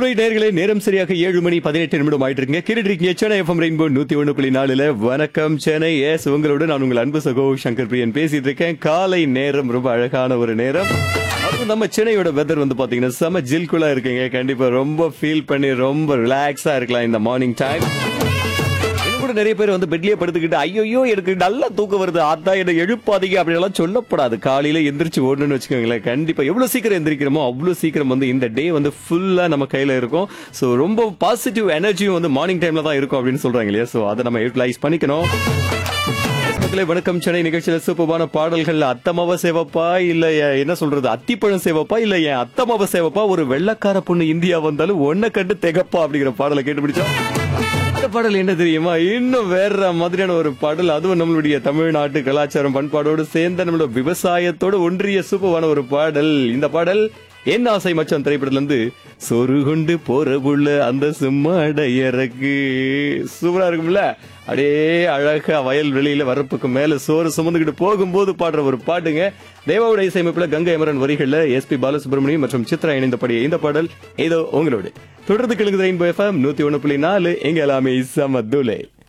alright நேர்களே நேரம் சரியாக ஏழு மணி பதினெட்டு நிமிடம் ஆயிட்டு இருக்குங்க கேட்டுட்டு இருக்கீங்க சென்னை எஃப்எம் ரெயின்போ நூத்தி ஒண்ணு புள்ளி நாலுல வணக்கம் சென்னை எஸ் உங்களோட நான் உங்கள் அன்பு சகோ சங்கர் பிரியன் பேசிட்டு இருக்கேன் காலை நேரம் ரொம்ப அழகான ஒரு நேரம் அதுவும் நம்ம சென்னையோட வெதர் வந்து பாத்தீங்கன்னா செம ஜில்குலா இருக்குங்க கண்டிப்பா ரொம்ப ஃபீல் பண்ணி ரொம்ப ரிலாக்ஸா இருக்கலாம் இந்த மார்னிங் டைம் இன்னும் கூட நிறைய பேர் வந்து பெட்லயே படுத்துக்கிட்டு ஐயோ எனக்கு நல்லா தூக்கம் வருது அதான் என்ன எழுப்பாதீங்க அப்படியெல்லாம் சொல்லப்படாது காலையில எந்திரிச்சு ஓடணும்னு வச்சுக்கோங்களேன் கண்டிப்பா எவ்வளவு சீக்கிரம் எந்திரிக்கிறோமோ அவ்வளவு சீக்கிரம் வந்து இந்த டே வந்து ஃபுல்லா நம்ம கையில இருக்கும் சோ ரொம்ப பாசிட்டிவ் எனர்ஜியும் வந்து மார்னிங் டைம்ல தான் இருக்கும் அப்படின்னு சொல்றாங்க இல்லையா சோ அதை நம்ம யூட்டிலைஸ் பண்ணிக்கணும் மக்களே வணக்கம் சென்னை நிகழ்ச்சியில சூப்பரான பாடல்கள் அத்தமாவ சேவப்பா இல்ல எ- என்ன சொல்றது அத்திப்பழம் சேவப்பா இல்ல என் அத்தமாவ சேவப்பா ஒரு வெள்ளக்கார பொண்ணு இந்தியா வந்தாலும் ஒன்ன கண்டு திகப்பா அப்படிங்கிற பாடலை கேட்டு பிடிச்சோம் அந்த பாடல் என்ன தெரியுமா இன்னும் வேற மாதிரியான ஒரு பாடல் அதுவும் நம்மளுடைய தமிழ்நாட்டு கலாச்சாரம் பண்பாடோடு சேர்ந்த நம்மளோட விவசாயத்தோட ஒன்றிய சூப்பரான ஒரு பாடல் இந்த பாடல் என் ஆசை மச்சான் திரைப்படத்துல இருந்து சொரு கொண்டு போற புள்ள அந்த சும்மாடையறக்கு சூப்பரா இருக்கும்ல அப்படியே அழகா வயல் வெளியில வரப்புக்கு மேல சோறு சுமந்துக்கிட்டு போகும்போது பாடுற ஒரு பாட்டுங்க தேவாவுடைய இசையமைப்புல கங்கை அமரன் வரிகள்ல எஸ்பி பாலசுப்ரமணியம் மற்றும் சித்ரா இணைந்த பாடிய இந்த பாடல் ஏதோ உங்களோட தொடர்ந்து கிழங்கு ரெயின்போ எஃப்எம் நூத்தி ஒண்ணு புள்ளி நாலு எங்க எல்லாமே சமதுலை